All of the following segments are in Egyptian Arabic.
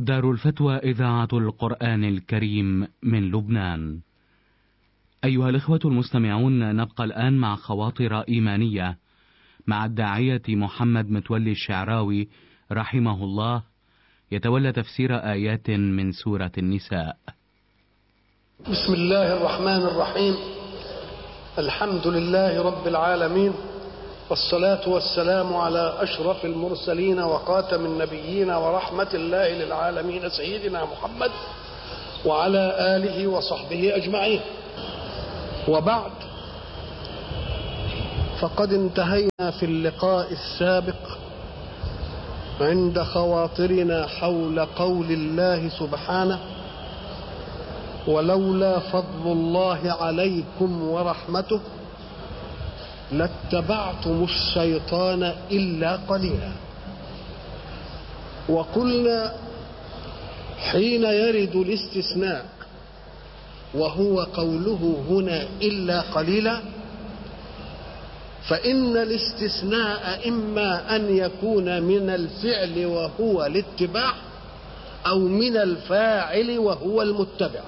دار الفتوى إذاعة القرآن الكريم من لبنان. أيها الإخوة المستمعون نبقى الآن مع خواطر إيمانية مع الداعية محمد متولي الشعراوي رحمه الله يتولى تفسير آيات من سورة النساء. بسم الله الرحمن الرحيم الحمد لله رب العالمين والصلاة والسلام على أشرف المرسلين وخاتم النبيين ورحمة الله للعالمين سيدنا محمد وعلى آله وصحبه أجمعين وبعد فقد انتهينا في اللقاء السابق عند خواطرنا حول قول الله سبحانه ولولا فضل الله عليكم ورحمته لاتبعتم الشيطان الا قليلا وقلنا حين يرد الاستثناء وهو قوله هنا الا قليلا فان الاستثناء اما ان يكون من الفعل وهو الاتباع او من الفاعل وهو المتبع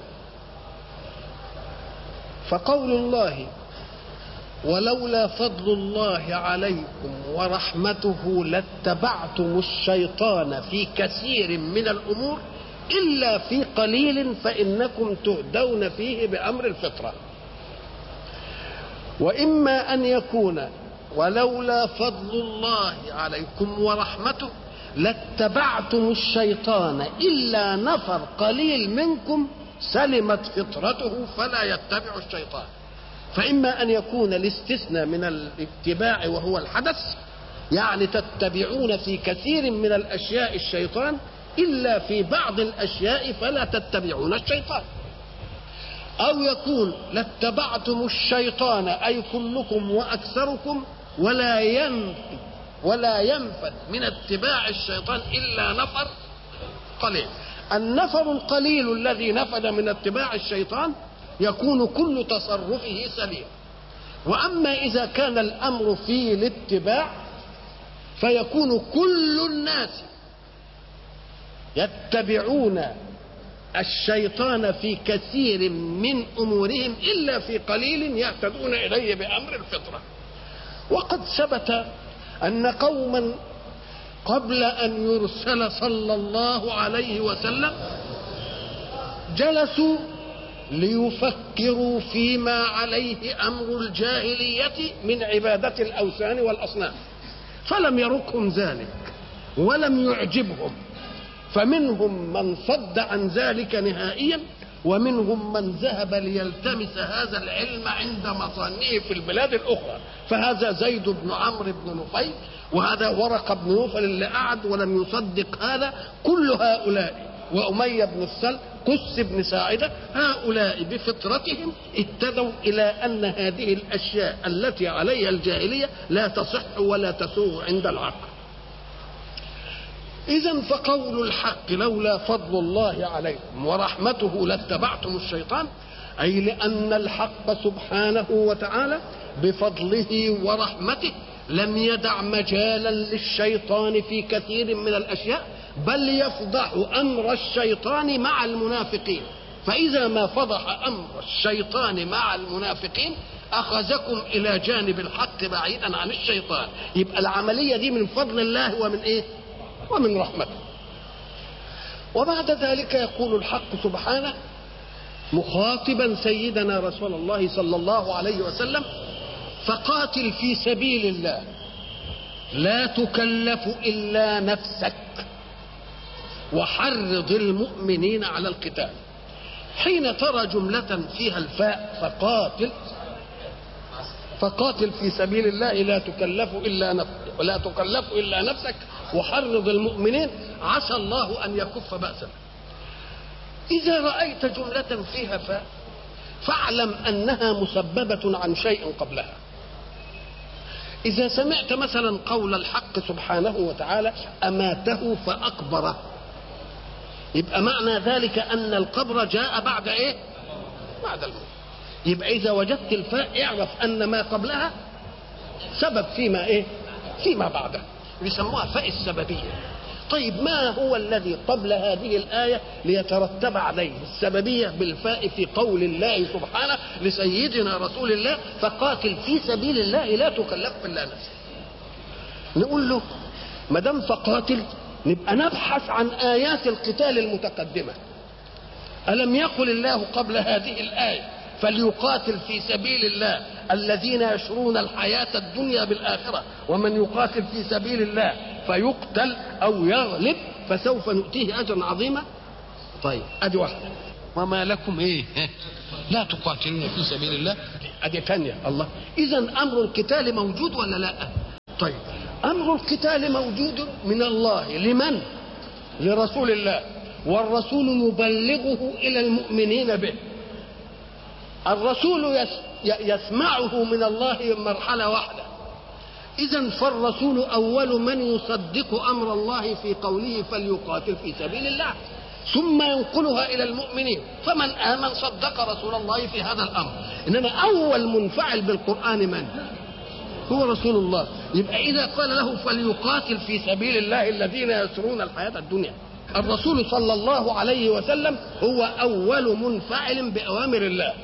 فقول الله ولولا فضل الله عليكم ورحمته لاتبعتم الشيطان في كثير من الامور الا في قليل فانكم تهدون فيه بامر الفطره واما ان يكون ولولا فضل الله عليكم ورحمته لاتبعتم الشيطان الا نفر قليل منكم سلمت فطرته فلا يتبع الشيطان فإما أن يكون الاستثناء من الاتباع وهو الحدث يعني تتبعون في كثير من الأشياء الشيطان إلا في بعض الأشياء فلا تتبعون الشيطان أو يكون لاتبعتم الشيطان أي كلكم وأكثركم ولا ينفد ولا ينفد من اتباع الشيطان إلا نفر قليل النفر القليل الذي نفد من اتباع الشيطان يكون كل تصرفه سليم واما اذا كان الامر في الاتباع فيكون كل الناس يتبعون الشيطان في كثير من امورهم الا في قليل يهتدون اليه بامر الفطره وقد ثبت ان قوما قبل ان يرسل صلى الله عليه وسلم جلسوا ليفكروا فيما عليه امر الجاهليه من عباده الاوثان والاصنام فلم يركهم ذلك ولم يعجبهم فمنهم من صد عن ذلك نهائيا ومنهم من ذهب ليلتمس هذا العلم عند مصانعه في البلاد الاخرى فهذا زيد بن عمرو بن نفيل وهذا ورقه بن نوفل اللي قعد ولم يصدق هذا كل هؤلاء وأمية بن السلم قس بن ساعدة هؤلاء بفطرتهم اهتدوا إلى أن هذه الأشياء التي عليها الجاهلية لا تصح ولا تسوغ عند العقل إذا فقول الحق لولا فضل الله عليكم ورحمته لاتبعتم الشيطان أي لأن الحق سبحانه وتعالى بفضله ورحمته لم يدع مجالا للشيطان في كثير من الأشياء بل يفضح امر الشيطان مع المنافقين فاذا ما فضح امر الشيطان مع المنافقين اخذكم الى جانب الحق بعيدا عن الشيطان يبقى العمليه دي من فضل الله ومن ايه ومن رحمته وبعد ذلك يقول الحق سبحانه مخاطبا سيدنا رسول الله صلى الله عليه وسلم فقاتل في سبيل الله لا تكلف الا نفسك وحرض المؤمنين على القتال حين ترى جملة فيها الفاء فقاتل فقاتل في سبيل الله لا تكلف إلا نفسك ولا تكلف إلا نفسك وحرض المؤمنين عسى الله أن يكف بأسك إذا رأيت جملة فيها فاء فاعلم أنها مسببة عن شيء قبلها إذا سمعت مثلا قول الحق سبحانه وتعالى أماته فأقبره يبقى معنى ذلك ان القبر جاء بعد ايه بعد الموت يبقى اذا وجدت الفاء اعرف ان ما قبلها سبب فيما ايه فيما بعده بيسموها فاء السببيه طيب ما هو الذي قبل هذه الآية ليترتب عليه السببية بالفاء في قول الله سبحانه لسيدنا رسول الله فقاتل في سبيل الله لا تكلف إلا نفسك نقول له ما دام فقاتل نبقى نبحث عن آيات القتال المتقدمة ألم يقل الله قبل هذه الآية فليقاتل في سبيل الله الذين يشرون الحياة الدنيا بالآخرة ومن يقاتل في سبيل الله فيقتل أو يغلب فسوف نؤتيه أجرا عظيما طيب أدي واحدة وما لكم إيه لا تقاتلون في سبيل الله أدي ثانية الله إذا أمر القتال موجود ولا لا طيب أمر القتال موجود من الله لمن لرسول الله والرسول يبلغه إلى المؤمنين به الرسول يسمعه من الله مرحلة واحدة إذا فالرسول أول من يصدق أمر الله في قوله فليقاتل في سبيل الله ثم ينقلها إلى المؤمنين فمن آمن صدق رسول الله في هذا الأمر إنما أول منفعل بالقرآن من؟ هو رسول الله يبقى إذا قال له فليقاتل في سبيل الله الذين يسرون الحياة الدنيا الرسول صلى الله عليه وسلم هو أول منفعل بأوامر الله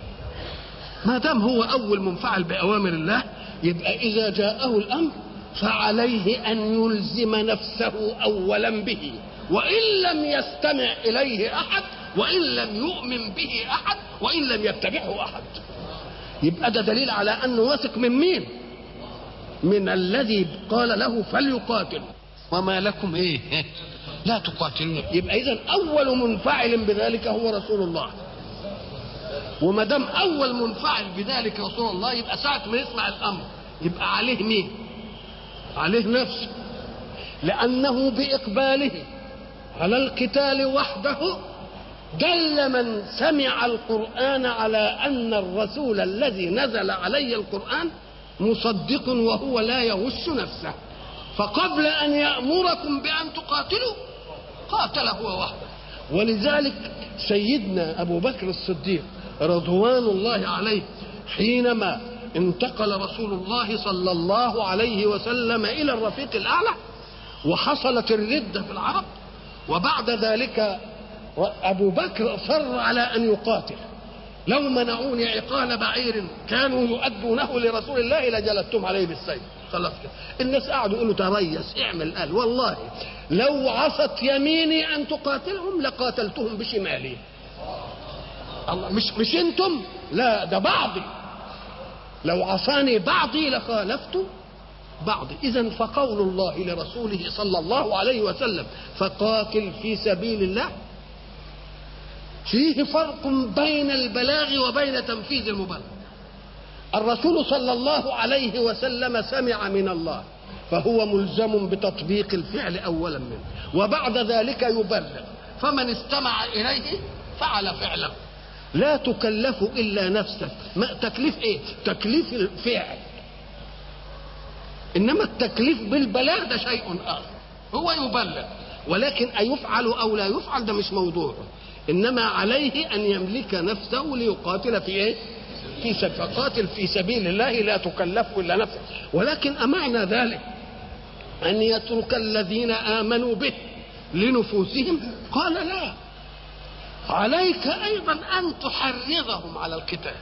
ما دام هو أول منفعل بأوامر الله يبقى إذا جاءه الأمر فعليه أن يلزم نفسه أولا به وإن لم يستمع إليه أحد وإن لم يؤمن به أحد وإن لم يتبعه أحد يبقى ده دليل على أنه واثق من مين من الذي قال له فليقاتل وما لكم ايه لا تقاتلون يبقى اذا اول منفعل بذلك هو رسول الله وما دام اول منفعل بذلك رسول الله يبقى ساعه ما يسمع الامر يبقى عليه مين عليه نفسه لانه باقباله على القتال وحده دل من سمع القران على ان الرسول الذي نزل عليه القران مصدق وهو لا يغش نفسه فقبل ان يامركم بان تقاتلوا قاتل هو وحده ولذلك سيدنا ابو بكر الصديق رضوان الله عليه حينما انتقل رسول الله صلى الله عليه وسلم الى الرفيق الاعلى وحصلت الرده في العرب وبعد ذلك ابو بكر اصر على ان يقاتل لو منعوني عقال بعير كانوا يؤدونه لرسول الله لجلدتم عليه بالسيف خلاص كده الناس قعدوا يقولوا تريس اعمل قال والله لو عصت يميني ان تقاتلهم لقاتلتهم بشمالي الله مش مش انتم لا ده بعضي لو عصاني بعضي لخالفت بعضي اذا فقول الله لرسوله صلى الله عليه وسلم فقاتل في سبيل الله فيه فرق بين البلاغ وبين تنفيذ المبلغ الرسول صلى الله عليه وسلم سمع من الله فهو ملزم بتطبيق الفعل اولا منه وبعد ذلك يبلغ فمن استمع اليه فعل فعله لا تكلف الا نفسك ما تكليف ايه تكليف الفعل انما التكليف بالبلاغ ده شيء اخر هو يبلغ ولكن أيفعل أو لا يفعل ده مش موضوع إنما عليه أن يملك نفسه ليقاتل في إيه؟ في سبيل فقاتل في سبيل الله لا تكلف إلا نفسك ولكن أمعنى ذلك أن يترك الذين آمنوا به لنفوسهم قال لا عليك أيضا أن تحرضهم على القتال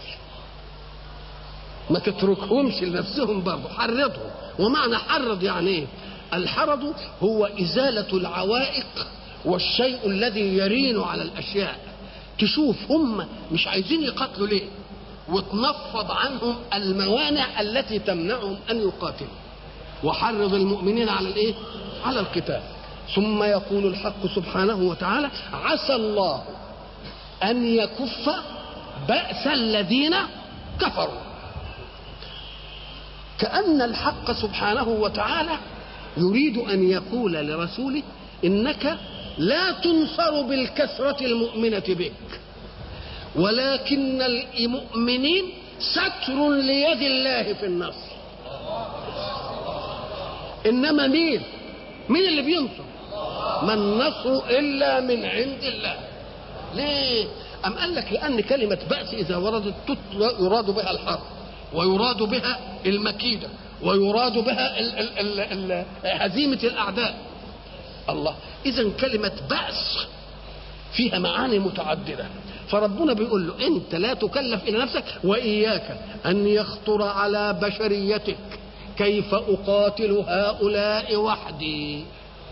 ما تتركهمش لنفسهم برضه حرضهم ومعنى حرض يعني ايه الحرض هو إزالة العوائق والشيء الذي يرين على الأشياء تشوف هم مش عايزين يقاتلوا ليه وتنفض عنهم الموانع التي تمنعهم أن يقاتلوا وحرض المؤمنين على الايه على القتال ثم يقول الحق سبحانه وتعالى عسى الله أن يكف بأس الذين كفروا كأن الحق سبحانه وتعالى يريد أن يقول لرسوله إنك لا تنصر بالكثرة المؤمنة بك ولكن المؤمنين ستر ليد الله في النصر إنما مين مين اللي بينصر ما النصر إلا من عند الله ليه أم قال لك لأن كلمة بأس إذا وردت يراد بها الحرب ويراد بها المكيدة ويراد بها ال ال ال ال هزيمة الأعداء الله اذا كلمه باس فيها معاني متعدده فربنا بيقول له انت لا تكلف الى نفسك واياك ان يخطر على بشريتك كيف اقاتل هؤلاء وحدي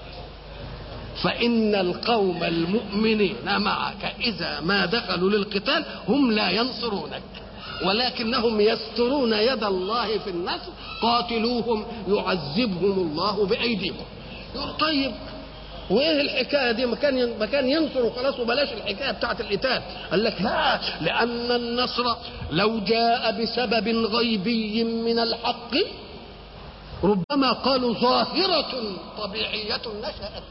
فان القوم المؤمنين معك اذا ما دخلوا للقتال هم لا ينصرونك ولكنهم يسترون يد الله في النصر قاتلوهم يعذبهم الله بايديكم يقول طيب وايه الحكايه دي مكان مكان ينصر وخلاص وبلاش الحكايه بتاعت القتال قال لك لا لان النصر لو جاء بسبب غيبي من الحق ربما قالوا ظاهره طبيعيه نشات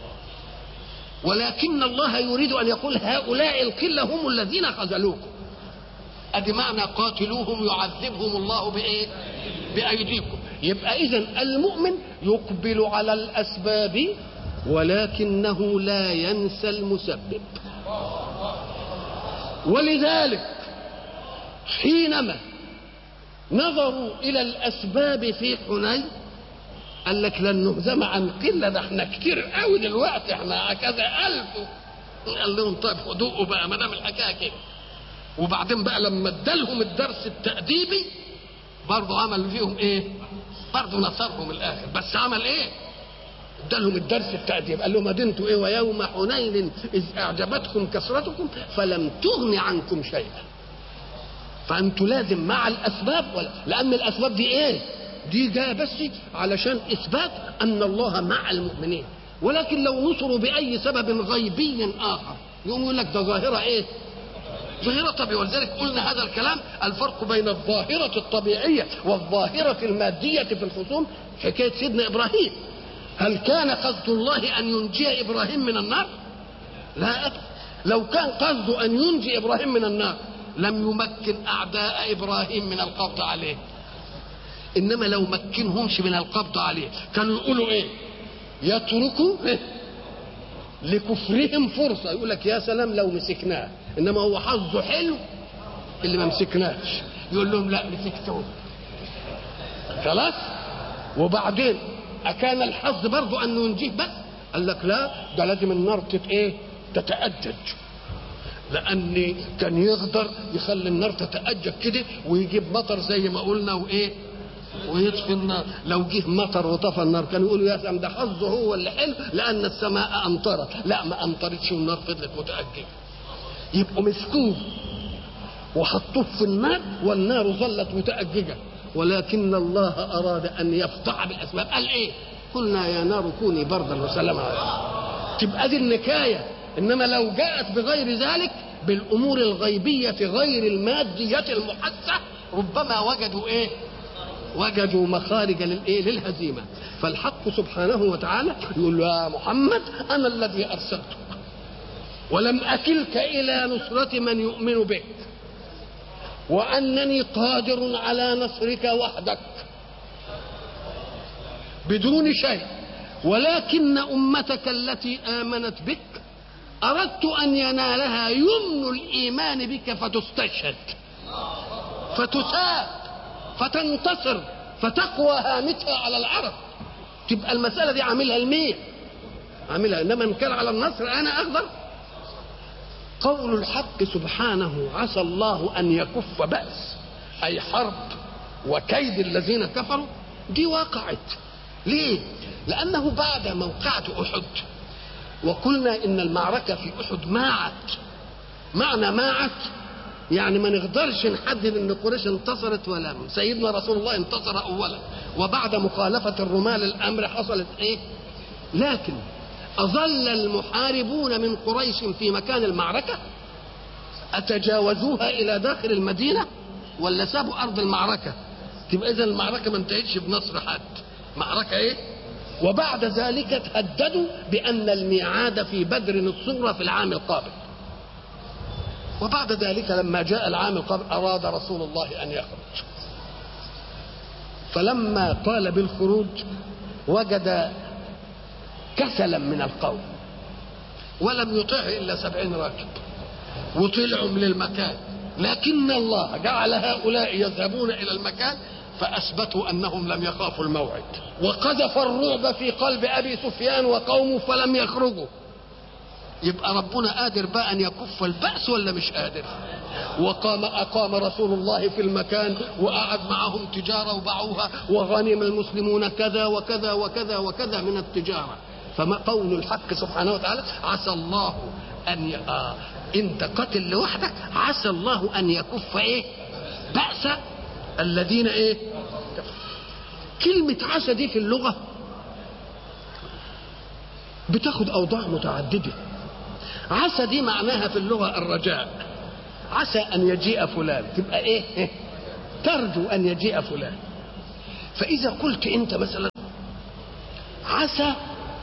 ولكن الله يريد ان يقول هؤلاء القله هم الذين خذلوكم ادي معنى قاتلوهم يعذبهم الله بايه بايديكم يبقى اذا المؤمن يقبل على الاسباب ولكنه لا ينسى المسبب ولذلك حينما نظروا الى الاسباب في حنين قال لك لن نهزم عن قله ده احنا كتير قوي دلوقتي احنا كذا الف قال لهم طيب خدوه بقى ما دام الحكايه كده وبعدين بقى لما ادالهم الدرس التأديبي برضه عمل فيهم ايه؟ برضه نصرهم الاخر بس عمل ايه؟ ادالهم الدرس التأديب قال لهم ادنتوا ايه ويوم حنين اذ اعجبتكم كثرتكم فلم تغن عنكم شيئا فانتوا لازم مع الاسباب ولا لان الاسباب دي ايه؟ دي جايه بس علشان اثبات ان الله مع المؤمنين ولكن لو نصروا باي سبب غيبي اخر يقوم يقول لك ده ظاهره ايه؟ ظاهرة طبيعية ولذلك قلنا هذا الكلام الفرق بين الظاهرة الطبيعية والظاهرة المادية في الخصوم حكاية سيدنا إبراهيم هل كان قصد الله أن ينجي إبراهيم من النار لا أبدا لو كان قصده أن ينجي إبراهيم من النار لم يمكن أعداء إبراهيم من القبض عليه إنما لو مكنهمش من القبض عليه كانوا يقولوا إيه يتركوا لكفرهم فرصة يقول لك يا سلام لو مسكناه إنما هو حظه حلو اللي ما مسكناش يقول لهم لا مسكتوه خلاص وبعدين أكان الحظ برضه أن ينجيه بس قال لك لا ده لازم النار تت إيه تتأجج لأن كان يقدر يخلي النار تتأجج كده ويجيب مطر زي ما قلنا وإيه ويطفي النار لو جه مطر وطفى النار كانوا يقولوا يا سلام ده حظه هو اللي حلو لان السماء امطرت لا ما امطرتش والنار فضلت متاججه يبقوا مسكوه وحطوه في النار والنار ظلت متاججه ولكن الله اراد ان يفضع بالاسباب قال ايه قلنا يا نار كوني بردا وسلاما عليكم تبقى دي النكايه انما لو جاءت بغير ذلك بالامور الغيبيه غير الماديه المحسه ربما وجدوا ايه وجدوا مخارج للايه للهزيمه فالحق سبحانه وتعالى يقول له يا محمد انا الذي ارسلتك ولم اكلك الى نصره من يؤمن بك وانني قادر على نصرك وحدك بدون شيء ولكن امتك التي امنت بك اردت ان ينالها يمن الايمان بك فتستشهد فتساب فتنتصر فتقوى هامتها على العرب تبقى المسألة دي عاملها المية عاملها إنما إن كان على النصر أنا أقدر قول الحق سبحانه عسى الله أن يكف بأس أي حرب وكيد الذين كفروا دي وقعت ليه؟ لأنه بعد موقعة أحد وقلنا إن المعركة في أحد ماعت معنى ماعت يعني ما نقدرش نحدد ان قريش انتصرت ولا سيدنا رسول الله انتصر اولا وبعد مخالفه الرماة للامر حصلت ايه لكن اظل المحاربون من قريش في مكان المعركه اتجاوزوها الى داخل المدينه ولا سابوا ارض المعركه تبقى اذا المعركه ما انتهتش بنصر حد معركه ايه وبعد ذلك تهددوا بان الميعاد في بدر الصغرى في العام القابل وبعد ذلك لما جاء العام القابل أراد رسول الله أن يخرج فلما قال بالخروج وجد كسلا من القوم ولم يطعه إلا سبعين راكب وطلعوا من المكان لكن الله جعل هؤلاء يذهبون إلى المكان فأثبتوا أنهم لم يخافوا الموعد وقذف الرعب في قلب أبي سفيان وقومه فلم يخرجوا يبقى ربنا قادر بقى أن يكف البأس ولا مش قادر وقام أقام رسول الله في المكان وقعد معهم تجارة وباعوها وغنم المسلمون كذا وكذا وكذا وكذا من التجارة فما قول الحق سبحانه وتعالى عسى الله أن ي... آه أنت قتل لوحدك عسى الله أن يكف إيه بأس الذين إيه كلمة عسى دي في اللغة بتاخد أوضاع متعددة عسى دي معناها في اللغة الرجاء عسى أن يجيء فلان تبقى إيه ترجو أن يجيء فلان فإذا قلت أنت مثلا عسى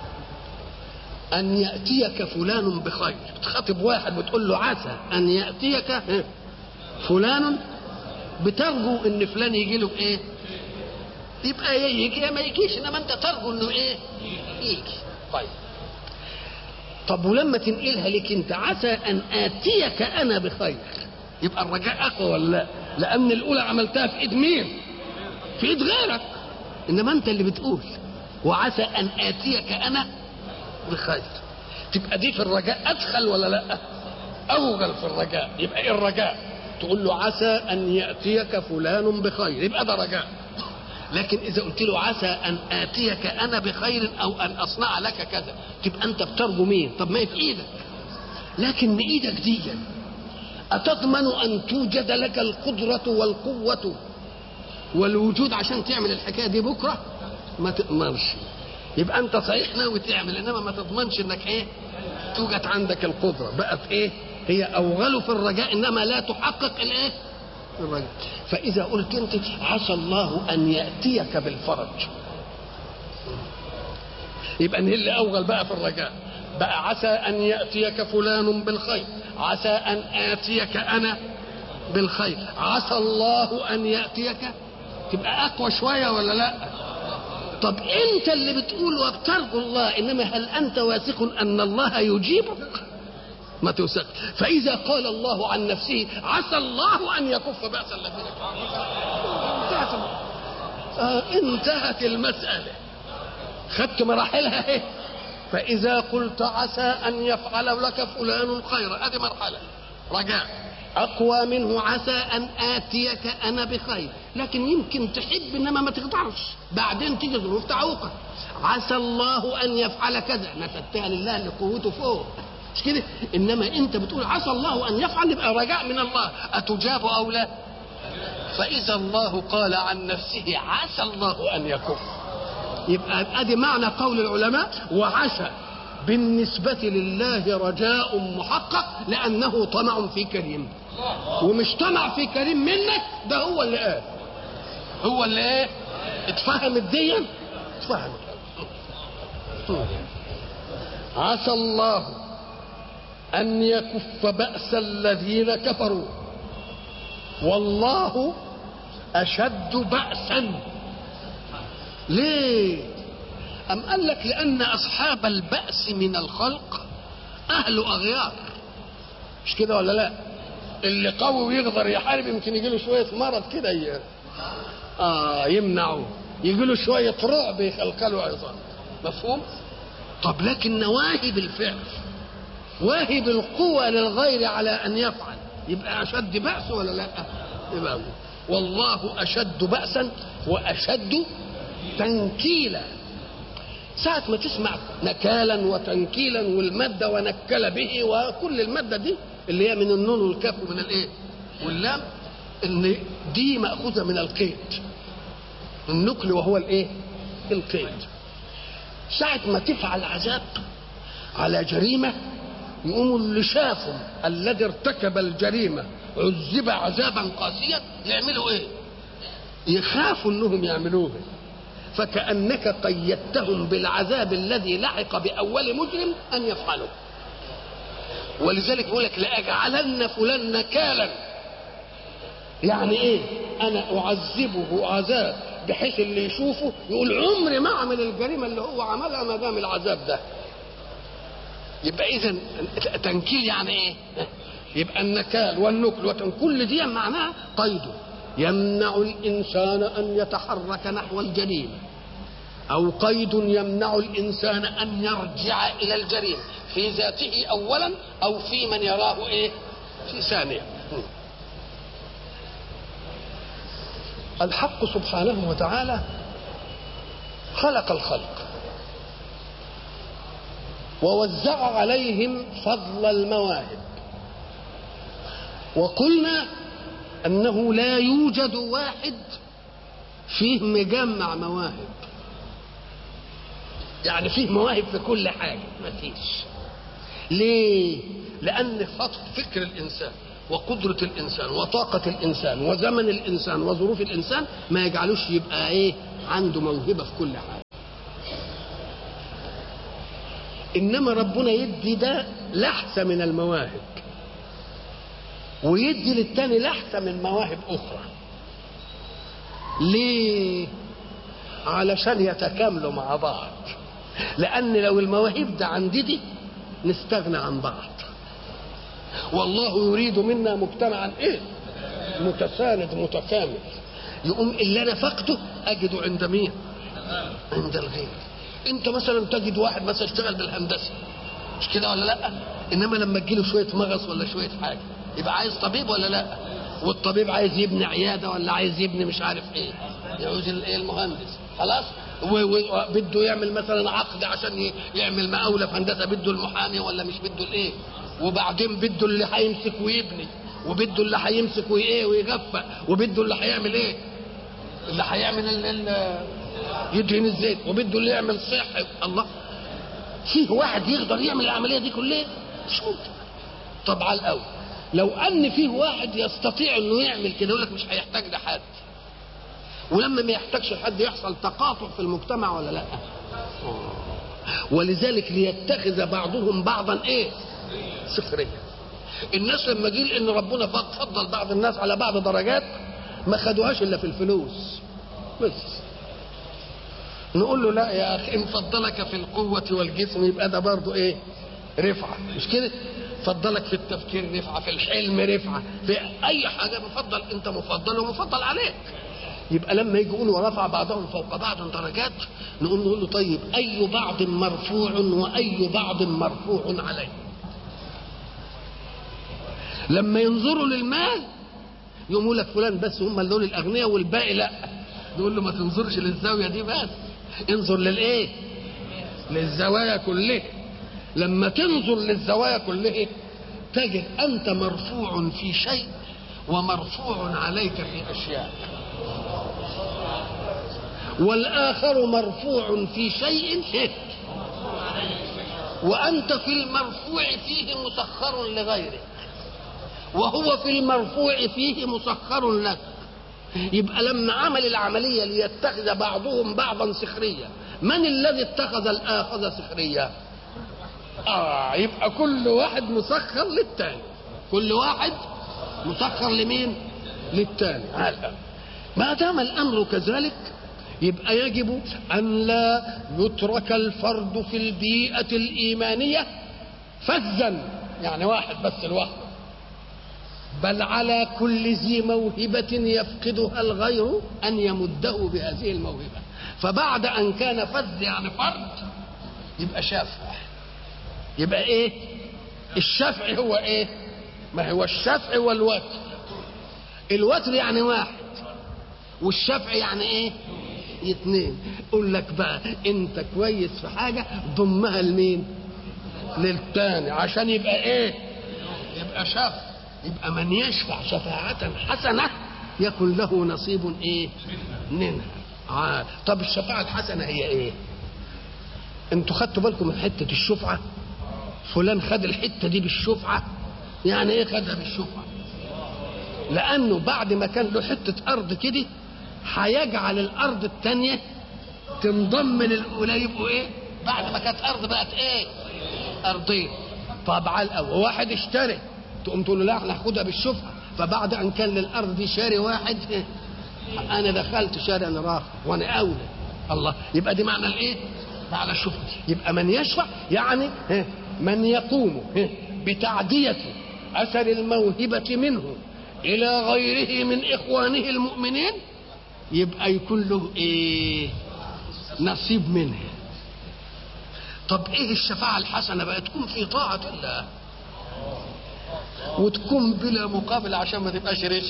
أن يأتيك فلان بخير تخاطب واحد بتقول له عسى أن يأتيك فلان بترجو ان فلان يجي له بايه يبقى يجي يا ما يجيش انما انت ترجو انه ايه يجي طيب طب ولما تنقلها لك انت عسى ان اتيك انا بخير يبقى الرجاء اقوى ولا لا لان الاولى عملتها في ايد مين في ايد غيرك انما انت اللي بتقول وعسى ان اتيك انا بخير تبقى دي في الرجاء ادخل ولا لا اوغل في الرجاء يبقى ايه الرجاء تقول له عسى ان ياتيك فلان بخير يبقى ده رجاء لكن اذا قلت له عسى ان اتيك انا بخير او ان اصنع لك كذا تبقى انت بترجو مين طب ما هي في ايدك لكن بايدك دي اتضمن ان توجد لك القدره والقوه والوجود عشان تعمل الحكايه دي بكره ما تضمنش يبقى انت صحيح ناوي تعمل انما ما تضمنش انك ايه توجد عندك القدره بقت ايه هي اوغل في الرجاء انما لا تحقق الايه الرجاء فاذا قلت انت عسى الله ان ياتيك بالفرج يبقى ان اللي اوغل بقى في الرجاء بقى عسى ان ياتيك فلان بالخير عسى ان اتيك انا بالخير عسى الله ان ياتيك تبقى اقوى شويه ولا لا طب انت اللي بتقول وبترجو الله انما هل انت واثق ان الله يجيبك ما توثق فاذا قال الله عن نفسه عسى الله ان يكف باس الذين انتهت آه انتهت المساله خدت مراحلها ايه فاذا قلت عسى ان يفعل لك فلان خيرا هذه مرحله رجاء اقوى منه عسى ان اتيك انا بخير لكن يمكن تحب انما ما تقدرش بعدين تيجي ظروف تعوقك عسى الله ان يفعل كذا نسبتها لله لقوته فوق مش كده انما انت بتقول عسى الله ان يفعل يبقى رجاء من الله اتجاب او لا فاذا الله قال عن نفسه عسى الله ان يكف يبقى ادي معنى قول العلماء وعسى بالنسبة لله رجاء محقق لأنه طمع في كريم ومش طمع في كريم منك ده هو اللي قال هو اللي ايه اتفهمت دي اتفهمت عسى الله أن يكف بأس الذين كفروا والله أشد بأسا ليه أم قال لك لأن أصحاب البأس من الخلق أهل أغيار مش كده ولا لا اللي قوي ويقدر يحارب يمكن يجي له شوية مرض كده ي... آه يمنعه يجي له شوية رعب يخلقله عظام مفهوم طب لكن نواهب الفعل واهب القوة للغير على أن يفعل يبقى أشد بأس ولا لا يبقى والله أشد بأسا وأشد تنكيلا ساعة ما تسمع نكالا وتنكيلا والمادة ونكل به وكل المادة دي اللي هي من النون والكاف ومن الايه واللام ان دي مأخوذة من القيد النكل وهو الايه القيد ساعة ما تفعل عذاب على جريمة يقوموا اللي شافوا الذي ارتكب الجريمة عذب عذابا قاسيا يعملوا ايه يخافوا انهم يعملوه فكأنك قيدتهم بالعذاب الذي لحق بأول مجرم أن يفعلوا ولذلك يقول لك لأجعلن فلان نكالا يعني ايه انا اعذبه عذاب بحيث اللي يشوفه يقول عمري ما اعمل الجريمه اللي هو عملها ما دام العذاب ده يبقى اذا تنكيل يعني ايه يبقى النكال والنكل وتن كل دي معناها قيده يمنع الإنسان أن يتحرك نحو الجريمة أو قيد يمنع الإنسان أن يرجع إلى الجريمة في ذاته أولا أو في من يراه إيه في ثانية الحق سبحانه وتعالى خلق الخلق ووزع عليهم فضل المواهب وقلنا انه لا يوجد واحد فيه مجمع مواهب يعني فيه مواهب في كل حاجه ما فيش ليه لان فكر الانسان وقدرة الإنسان وطاقة الإنسان وزمن الإنسان وظروف الإنسان ما يجعلوش يبقى إيه عنده موهبة في كل حاجة إنما ربنا يدي ده لحسة من المواهب ويدي للتاني لحسة من مواهب أخرى ليه علشان يتكاملوا مع بعض لأن لو المواهب ده عندي دي نستغنى عن بعض والله يريد منا مجتمعا ايه متساند متكامل يقوم اللي انا فقده اجده عند مين عند الغير انت مثلا تجد واحد مثلا اشتغل بالهندسه مش كده ولا لا انما لما تجيله شويه مغص ولا شويه حاجه يبقى عايز طبيب ولا لا والطبيب عايز يبني عياده ولا عايز يبني مش عارف ايه يعوز الايه المهندس خلاص وبده يعمل مثلا عقد عشان يعمل مقاوله في هندسه بده المحامي ولا مش بده الايه وبعدين بده اللي هيمسك ويبني وبده اللي هيمسك وايه ويغفق وبده اللي هيعمل ايه اللي هيعمل ال ال يدهن الزيت وبده اللي يعمل صحي الله فيه واحد يقدر يعمل العمليه دي كلها مش ممكن طب على الاول لو ان فيه واحد يستطيع انه يعمل كده يقول لك مش هيحتاج لحد ولما ما يحتاجش لحد يحصل تقاطع في المجتمع ولا لا ولذلك ليتخذ بعضهم بعضا ايه سخريه الناس لما جه ان ربنا فضل بعض الناس على بعض درجات ما خدوهاش الا في الفلوس بس نقول له لا يا اخي ان فضلك في القوه والجسم يبقى ده برضه ايه رفعه مش كده فضلك في التفكير رفعه في الحلم رفعه في اي حاجه مفضل انت مفضل ومفضل عليك يبقى لما يجي يقولوا ورفع بعضهم فوق بعض درجات نقول نقول له طيب اي بعض مرفوع واي بعض مرفوع عليه لما ينظروا للمال يقوموا لك فلان بس هم دول الاغنياء والباقي لا نقول له ما تنظرش للزاويه دي بس انظر للايه للزوايا كلها لما تنظر للزوايا كلها تجد انت مرفوع في شيء ومرفوع عليك في اشياء والاخر مرفوع في شيء وانت في المرفوع فيه مسخر لغيرك وهو في المرفوع فيه مسخر لك يبقى لما عمل العمليه ليتخذ بعضهم بعضا سخريا من الذي اتخذ الاخذ سخريا اه يبقى كل واحد مسخر للتاني كل واحد مسخر لمين للتاني على ما دام الامر كذلك يبقى يجب ان لا يترك الفرد في البيئه الايمانيه فزا يعني واحد بس لوحده بل على كل ذي موهبة يفقدها الغير أن يمده بهذه الموهبة فبعد أن كان فذ يعني فرد يبقى شافع يبقى إيه الشفع هو إيه ما هو الشفع والوتر الوتر يعني واحد والشفع يعني إيه اثنين يقول لك بقى انت كويس في حاجة ضمها لمين للتاني عشان يبقى ايه يبقى شفع يبقى من يشفع شفاعة حسنة يكن له نصيب ايه منها آه. طب الشفاعة الحسنة هي ايه انتوا خدتوا بالكم من حتة الشفعة فلان خد الحتة دي بالشفعة يعني ايه خدها بالشفعة لانه بعد ما كان له حتة ارض كده هيجعل الارض التانية تنضم للاولى يبقوا ايه بعد ما كانت ارض بقت ايه ارضين طب على الاول واحد اشتري تقوم تقول له لا احنا هاخدها بالشفعه فبعد ان كان للارض دي شاري واحد انا دخلت شاري انا راخر وانا اولى الله يبقى دي معنى الايه؟ معنى الشفعه يبقى من يشفع يعني من يقوم بتعديه اثر الموهبه منه الى غيره من اخوانه المؤمنين يبقى يكون له ايه نصيب منه طب ايه الشفاعة الحسنة بقى تكون في طاعة الله وتكون بلا مقابل عشان ما تبقاش رشي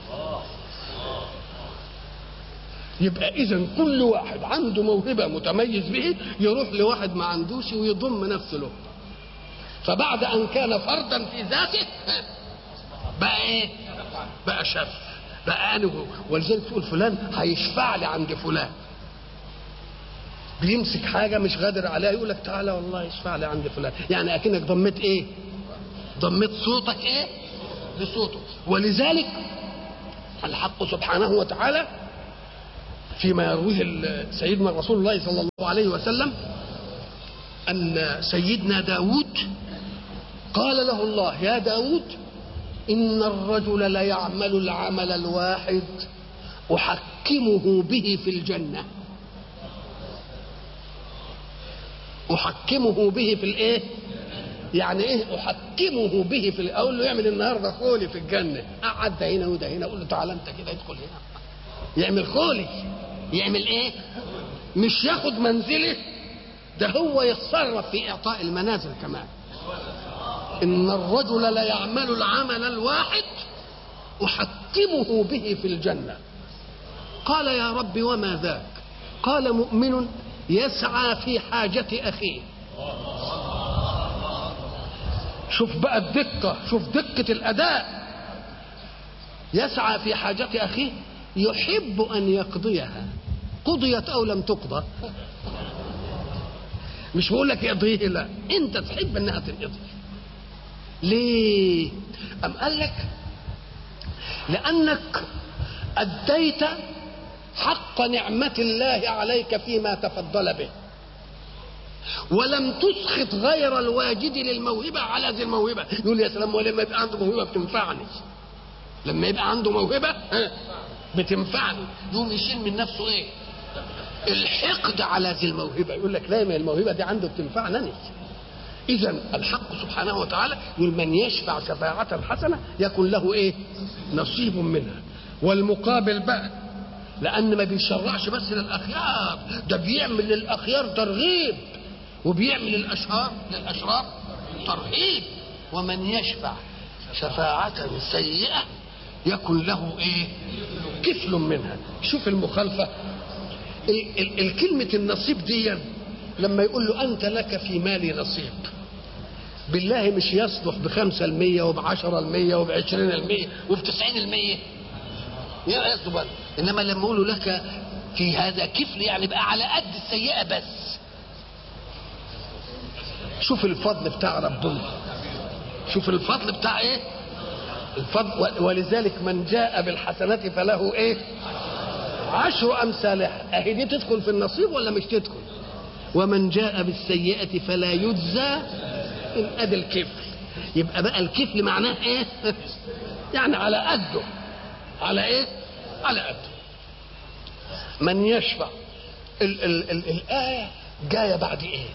يبقى اذا كل واحد عنده موهبة متميز به يروح لواحد ما عندوش ويضم نفسه له فبعد ان كان فردا في ذاته بقى ايه بقى شف بقى انا ولذلك تقول فلان هيشفع لي عند فلان بيمسك حاجة مش قادر عليها يقول لك تعالى والله يشفع لي عند فلان يعني أكنك ضميت إيه ضميت صوتك إيه لصوته ولذلك الحق سبحانه وتعالى فيما يرويه سيدنا رسول الله صلى الله عليه وسلم أن سيدنا داود قال له الله يا داود إن الرجل ليعمل العمل الواحد أحكمه به في الجنة احكمه به في الايه يعني ايه احكمه به في اقول له يعمل النهارده خولي في الجنه قعد ده هنا وده هنا اقول له تعالى انت كده ادخل هنا يعمل خولي يعمل ايه مش ياخد منزله ده هو يتصرف في اعطاء المنازل كمان ان الرجل ليعمل العمل الواحد احكمه به في الجنه قال يا رب وما ذاك قال مؤمن يسعى في حاجة أخيه شوف بقى الدقة شوف دقة الأداء يسعى في حاجة أخيه يحب أن يقضيها قضيت أو لم تقضى مش بقول لك يقضيه لا أنت تحب أنها تنقضي ليه أم قال لك لأنك أديت حق نعمة الله عليك فيما تفضل به ولم تسخط غير الواجد للموهبة على ذي الموهبة يقول يا سلام ولما يبقى عنده موهبة بتنفعني لما يبقى عنده موهبة بتنفعني يقوم يشيل من نفسه ايه الحقد على ذي الموهبة يقول لك لا ما الموهبة دي عنده بتنفعني أنا إذا الحق سبحانه وتعالى يقول من يشفع شفاعة حسنة يكون له إيه؟ نصيب منها والمقابل بقى لان ما بيشرعش بس للاخيار ده بيعمل للاخيار ترغيب وبيعمل للاشرار للاشرار ترهيب ومن يشفع شفاعة سيئة يكن له ايه كفل منها شوف المخالفة ال- ال- الكلمة النصيب دي لما يقول له أنت لك في مالي نصيب بالله مش يصلح بخمسة المية وبعشرة المية وبعشرين المية وبتسعين المية يا يصلح إنما لما يقولوا لك في هذا كفل يعني بقى على قد السيئة بس شوف الفضل بتاع ربنا شوف الفضل بتاع ايه الفضل ولذلك من جاء بالحسنات فله ايه عشر امثالها اهي دي تدخل في النصيب ولا مش تدخل ومن جاء بالسيئة فلا يجزى إن أدى الكفل يبقى بقى الكفل معناه ايه يعني على قده على ايه على قده من يشفع ال ال ال الآية جاية بعد ايه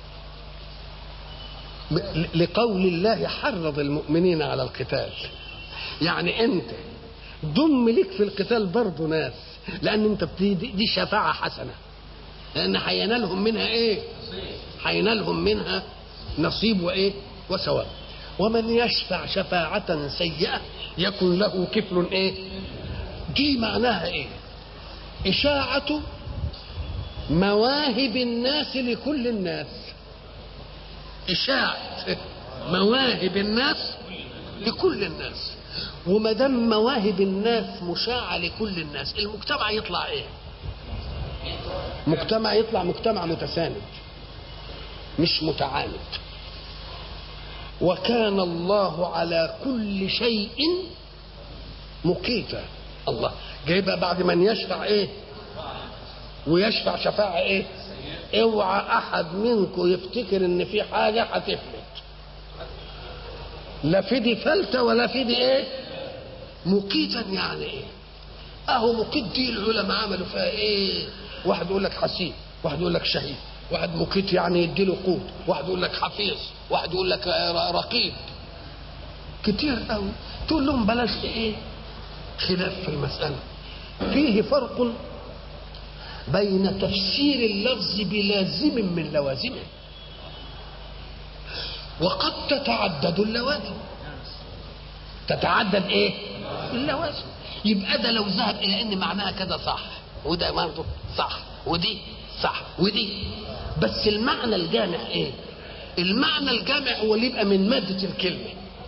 لقول الله حرض المؤمنين على القتال يعني انت ضم لك في القتال برضه ناس لان انت دي, دي شفاعه حسنه لان هينالهم منها ايه هينالهم منها نصيب وايه وثواب ومن يشفع شفاعة سيئة يكن له كفل ايه دي معناها ايه إشاعة مواهب الناس لكل الناس إشاعة مواهب الناس لكل الناس وما دام مواهب الناس مشاعة لكل الناس المجتمع يطلع ايه مجتمع يطلع مجتمع متساند مش متعاند وكان الله على كل شيء مقيتا الله جايبها بعد من يشفع ايه ويشفع شفاعة ايه اوعى احد منكم يفتكر ان في حاجة هتفلت لا في دي فلتة ولا في دي ايه مقيتا يعني ايه اهو مقيت دي العلماء عملوا فيها ايه واحد يقول لك حسيب واحد يقول لك شهيد واحد مقيت يعني يديله قوت واحد يقول لك حفيظ واحد يقول لك رقيب كتير قوي تقول لهم بلاش ايه خلاف في المسألة فيه فرق بين تفسير اللفظ بلازم من لوازمه وقد تتعدد اللوازم تتعدد ايه اللوازم يبقى ده لو ذهب الى ان معناها كده صح وده برضه صح ودي صح ودي بس المعنى الجامع ايه المعنى الجامع هو اللي يبقى من مادة الكلمة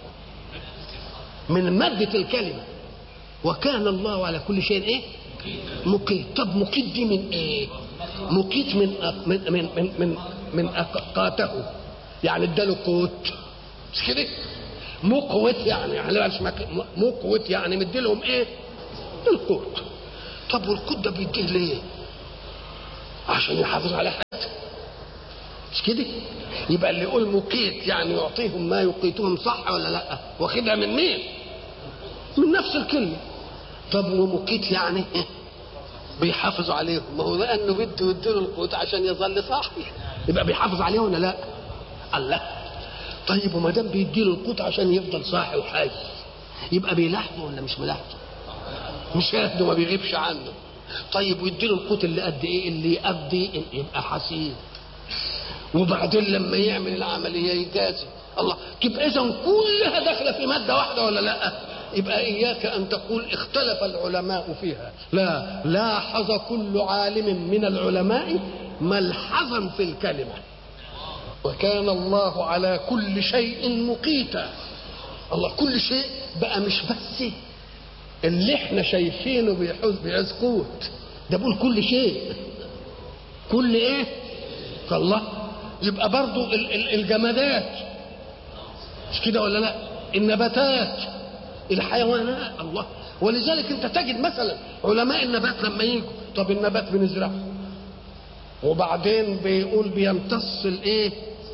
من مادة الكلمة وكان الله على كل شيء ايه مقيت طب مقيت دي من ايه مقيت من أق... من من من من, من أقاته يعني اداله قوت مش كده مقوت يعني يعني مقوت يعني مديلهم ايه القوت طب والقوت ده بيديه ليه عشان يحافظ على حياته مش كده يبقى اللي يقول مقيت يعني يعطيهم ما يقيتهم صح ولا لا واخدها من مين من نفس الكلمه طب ومقيت يعني بيحافظ عليهم ما هو لانه بده يديله القوت عشان يظل صاحي يبقى بيحافظ عليه ولا لا الله طيب وما دام بيديله القوت عشان يفضل صاحي وحي يبقى بيلاحظه ولا مش بيلاحظه مش ياخده ما بيغيبش عنه طيب ويديله القوت اللي قد ايه اللي يقضي يبقى حسيب وبعدين لما يعمل العمليه يجازي الله تبقى اذا كلها داخله في ماده واحده ولا لا يبقى اياك ان تقول اختلف العلماء فيها لا لاحظ كل عالم من العلماء ملحظا في الكلمه وكان الله على كل شيء مقيتا الله كل شيء بقى مش بس اللي احنا شايفينه بيحوز بيسكوت ده بقول كل شيء كل ايه الله يبقى برضو الجمادات مش كده ولا لا النباتات الحيوانات الله ولذلك انت تجد مثلا علماء النبات لما يجوا طب النبات بنزرعه وبعدين بيقول بيمتص الايه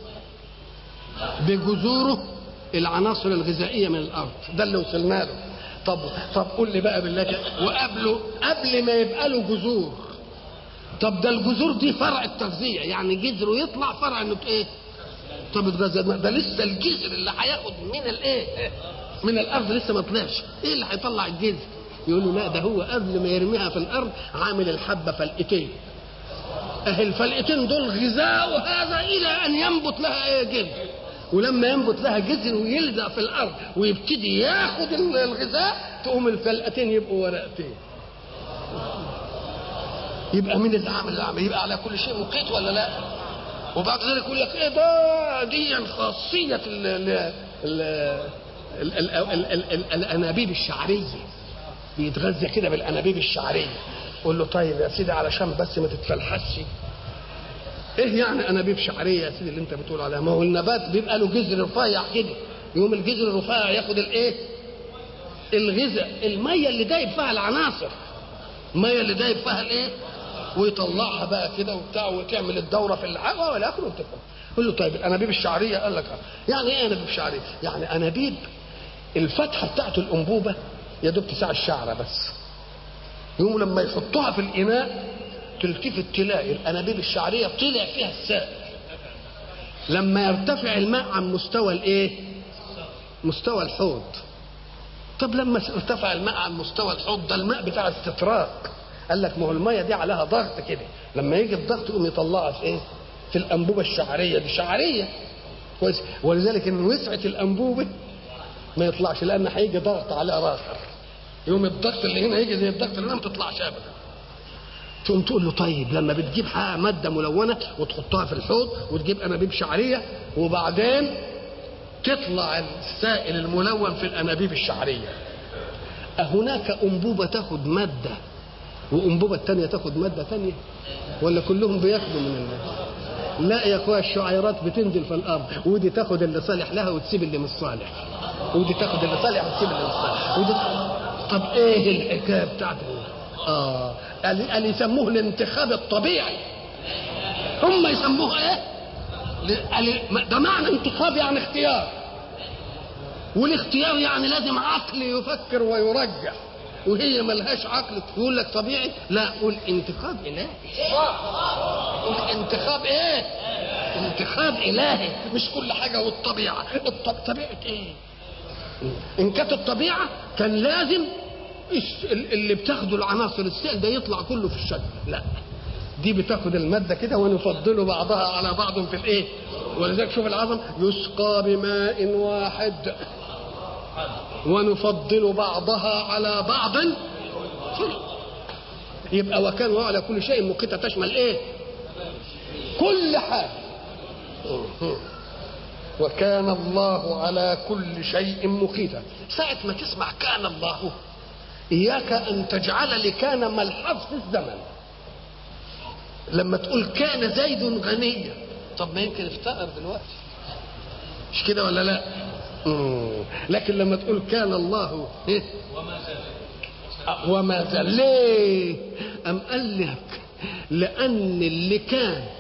بجذوره العناصر الغذائيه من الارض ده اللي وصلنا له طب طب قول لي بقى بالله وقبله قبل ما يبقى له جذور طب ده الجذور دي فرع التغذيه يعني جذره يطلع فرع انه ايه طب يتغذى ده لسه الجذر اللي هياخد من الايه من الارض لسه ما طلعش ايه اللي هيطلع الجذر يقول له لا ده هو قبل ما يرميها في الارض عامل الحبه فلقتين اهي الفلقتين دول غذاء هذا الى ان ينبت لها ايه جذر ولما ينبت لها جذر ويلزق في الارض ويبتدي ياخد الغذاء تقوم الفلقتين يبقوا ورقتين يبقى مين اللي عامل العمل يبقى على كل شيء مقيت ولا لا وبعد ذلك يقول لك ايه ده دي خاصيه ال ال ال ال ال ال ال الانابيب الشعريه بيتغذى كده بالانابيب الشعريه قول له طيب يا سيدي علشان بس ما تتفلحش ايه يعني انابيب شعريه يا سيدي اللي انت بتقول عليها ما هو النبات بيبقى له جذر رفيع كده يقوم الجذر الرفيع ياخد الايه الغذاء الميه اللي دايب فيها العناصر الميه اللي دايب فيها الايه ويطلعها بقى كده وبتاع وتعمل الدوره في الهواء والى اخره وتفهم قول له طيب الانابيب الشعريه قال لك يعني ايه انابيب شعريه؟ يعني انابيب الفتحه بتاعت الانبوبه يا دوب تسع الشعره بس يوم لما يحطوها في الاناء تلتفت تلاقي الانابيب الشعريه طلع فيها السائل لما يرتفع الماء عن مستوى الايه مستوى الحوض طب لما ارتفع الماء عن مستوى الحوض ده الماء بتاع استطراق قال لك ما هو الميه دي عليها ضغط كده لما يجي الضغط يقوم يطلعها في ايه في الانبوبه الشعريه دي شعريه كويس ولذلك ان وسعت الانبوبه ما يطلعش لان هيجي ضغط على اخر يوم الضغط اللي هنا يجي زي الضغط اللي هنا ما تطلعش ابدا تقوم تقول له طيب لما بتجيب ماده ملونه وتحطها في الحوض وتجيب انابيب شعريه وبعدين تطلع السائل الملون في الانابيب الشعريه أهناك أنبوبة تاخد مادة وأنبوبة تانية تاخد مادة تانية ولا كلهم بياخدوا من الناس لا يا اخويا الشعيرات بتنزل في الارض ودي تاخد اللي صالح لها وتسيب اللي مش صالح ودي تاخد اللي صالح وتسيب اللي مش صالح ودي طب ايه الحكايه بتاعته اه قال قال يسموه الانتخاب الطبيعي هم يسموه ايه قال ده معنى انتخاب يعني اختيار والاختيار يعني لازم عقل يفكر ويرجح وهي ملهاش عقل تقول لك طبيعي لا قول انتخاب الهي قول انتخاب ايه انتخاب الهي مش كل حاجه والطبيعه الطب... طبيعه ايه ان كانت الطبيعه كان لازم اللي بتاخده العناصر السائل ده يطلع كله في الشجر لا دي بتاخد الماده كده ونفضل بعضها على بعض في الايه ولذلك شوف العظم يسقى بماء واحد ونفضل بعضها على بعض يبقى وكان على كل شيء مقيتة تشمل ايه كل حاجة وكان الله على كل شيء مقيتا ساعة ما تسمع كان الله إياك أن تجعل لكان ملحظ في الزمن لما تقول كان زيد غنيا طب ما يمكن افتقر دلوقتي مش كده ولا لا مم. لكن لما تقول كان الله إيه؟ وما زال ليه أم قال لك لأن اللي كان